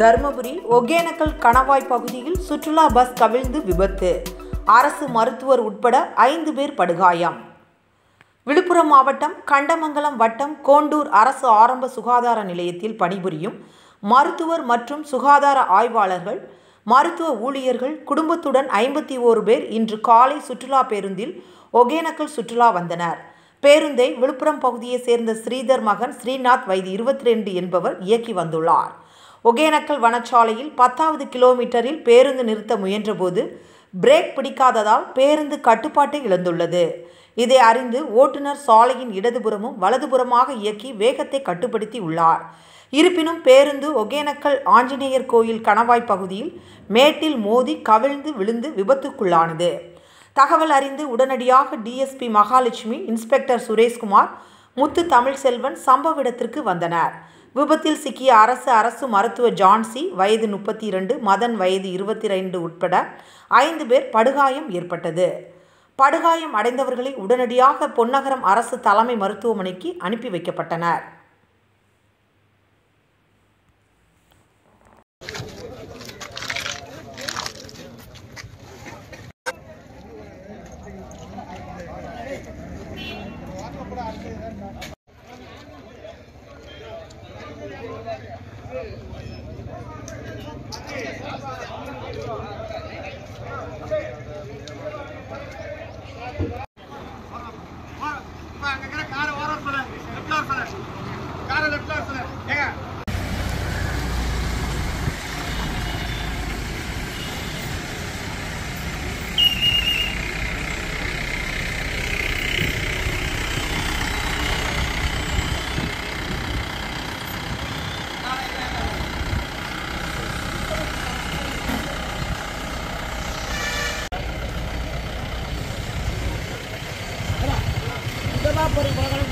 தருமபுரி ஒகேனக்கல் கணவாய் பகுதியில் சுற்றுலா பஸ் கவிழ்ந்து விபத்து அரசு மருத்துவர் உட்பட ஐந்து பேர் படுகாயம் விழுப்புரம் மாவட்டம் கண்டமங்கலம் வட்டம் கோண்டூர் அரசு ஆரம்ப சுகாதார நிலையத்தில் பணிபுரியும் மருத்துவர் மற்றும் சுகாதார ஆய்வாளர்கள் மருத்துவ ஊழியர்கள் குடும்பத்துடன் ஐம்பத்தி ஓரு பேர் இன்று காலை சுற்றுலா பேருந்தில் ஒகேனக்கல் சுற்றுலா வந்தனர் பேருந்தை விழுப்புரம் பகுதியைச் சேர்ந்த ஸ்ரீதர் மகன் ஸ்ரீநாத் வயது இருபத்தி ரெண்டு என்பவர் இயக்கி வந்துள்ளார் ஒகேனக்கல் வனச்சாலையில் பத்தாவது கிலோமீட்டரில் பேருந்து நிறுத்த முயன்றபோது பிரேக் பிடிக்காததால் பேருந்து கட்டுப்பாட்டை இழந்துள்ளது இதை அறிந்து ஓட்டுநர் சாலையின் இடதுபுறமும் வலதுபுறமாக இயக்கி வேகத்தை கட்டுப்படுத்தி உள்ளார் இருப்பினும் பேருந்து ஒகேனக்கல் ஆஞ்சநேயர் கோயில் கணவாய் பகுதியில் மேட்டில் மோதி கவிழ்ந்து விழுந்து விபத்துக்குள்ளானது தகவல் அறிந்து உடனடியாக டிஎஸ்பி மகாலட்சுமி இன்ஸ்பெக்டர் சுரேஷ்குமார் முத்து தமிழ்செல்வன் சம்பவ இடத்திற்கு வந்தனர் விபத்தில் சிக்கிய அரசு அரசு மருத்துவ ஜான்சி வயது முப்பத்தி இரண்டு மதன் வயது இருபத்தி ரெண்டு உட்பட ஐந்து பேர் படுகாயம் ஏற்பட்டது படுகாயம் அடைந்தவர்களை உடனடியாக பொன்னகரம் அரசு தலைமை மருத்துவமனைக்கு அனுப்பி வைக்கப்பட்டனர் இப்ப அங்க இருக்கிற காரை ஓரம் சொல்லு லெஃப்ட்ல சொல்லு காரை லெஃப்ட்ல சொல்லு ஏங்க இதெல்லாம் போறீங்க